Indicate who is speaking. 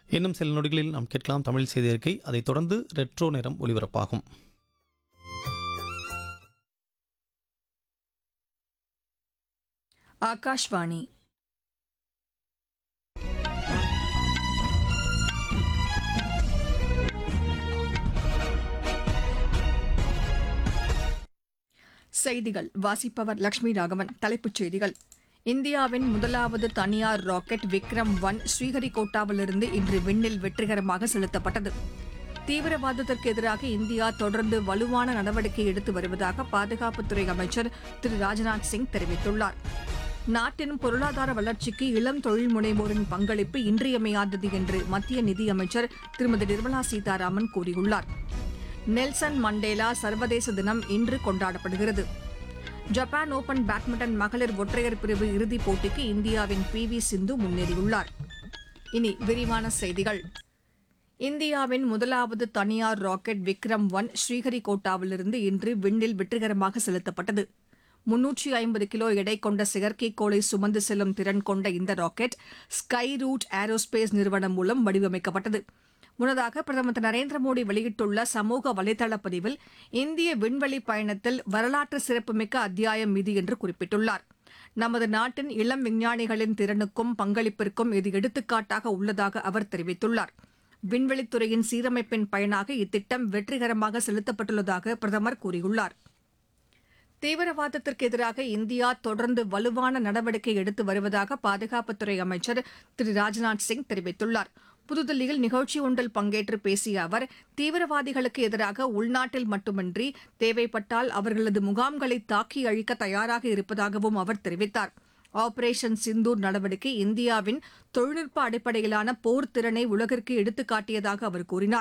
Speaker 1: இன்னும் சில நொடிகளில் நாம் கேட்கலாம் தமிழ் செய்தி அறிக்கை அதைத் தொடர்ந்து ரெட்ரோ நேரம் ஒலிபரப்பாகும்
Speaker 2: ஆகாஷ்வாணி செய்திகள் வாசிப்பவர் லட்சுமி ராகவன் தலைப்புச் செய்திகள் இந்தியாவின் முதலாவது தனியார் ராக்கெட் விக்ரம் ஒன் ஸ்ரீஹரிகோட்டாவிலிருந்து இன்று விண்ணில் வெற்றிகரமாக செலுத்தப்பட்டது தீவிரவாதத்திற்கு எதிராக இந்தியா தொடர்ந்து வலுவான நடவடிக்கை எடுத்து வருவதாக பாதுகாப்புத்துறை அமைச்சர் திரு ராஜ்நாத் சிங் தெரிவித்துள்ளார் நாட்டின் பொருளாதார வளர்ச்சிக்கு இளம் தொழில் முனைவோரின் பங்களிப்பு இன்றியமையாதது என்று மத்திய நிதியமைச்சர் திருமதி நிர்மலா சீதாராமன் கூறியுள்ளார் நெல்சன் மண்டேலா சர்வதேச தினம் இன்று கொண்டாடப்படுகிறது ஜப்பான் ஓபன் பேட்மிண்டன் மகளிர் ஒற்றையர் பிரிவு இறுதிப் போட்டிக்கு இந்தியாவின் பி வி சிந்து முன்னேறியுள்ளார் இனி விரிவான செய்திகள் இந்தியாவின் முதலாவது தனியார் ராக்கெட் விக்ரம் ஒன் ஸ்ரீஹரிகோட்டாவிலிருந்து இன்று விண்ணில் வெற்றிகரமாக செலுத்தப்பட்டது முன்னூற்றி ஐம்பது கிலோ எடை கொண்ட செயற்கைக்கோளை சுமந்து செல்லும் திறன் கொண்ட இந்த ராக்கெட் ஸ்கை ரூட் ஏரோஸ்பேஸ் நிறுவனம் மூலம் வடிவமைக்கப்பட்டது முன்னதாக பிரதமர் திரு நரேந்திர மோடி வெளியிட்டுள்ள சமூக வலைதள பதிவில் இந்திய விண்வெளி பயணத்தில் வரலாற்று சிறப்புமிக்க அத்தியாயம் இது என்று குறிப்பிட்டுள்ளார் நமது நாட்டின் இளம் விஞ்ஞானிகளின் திறனுக்கும் பங்களிப்பிற்கும் இது எடுத்துக்காட்டாக உள்ளதாக அவர் தெரிவித்துள்ளார் விண்வெளித்துறையின் சீரமைப்பின் பயனாக இத்திட்டம் வெற்றிகரமாக செலுத்தப்பட்டுள்ளதாக பிரதமர் கூறியுள்ளார் தீவிரவாதத்திற்கு எதிராக இந்தியா தொடர்ந்து வலுவான நடவடிக்கை எடுத்து வருவதாக பாதுகாப்புத்துறை அமைச்சர் திரு ராஜ்நாத் சிங் தெரிவித்துள்ளார் புதுதில்லியில் நிகழ்ச்சி ஒன்றில் பங்கேற்று பேசிய அவர் தீவிரவாதிகளுக்கு எதிராக உள்நாட்டில் மட்டுமின்றி தேவைப்பட்டால் அவர்களது முகாம்களை தாக்கி அழிக்க தயாராக இருப்பதாகவும் அவர் தெரிவித்தார் ஆபரேஷன் சிந்தூர் நடவடிக்கை இந்தியாவின் தொழில்நுட்ப அடிப்படையிலான போர் திறனை உலகிற்கு எடுத்துக்காட்டியதாக அவர் கூறினார்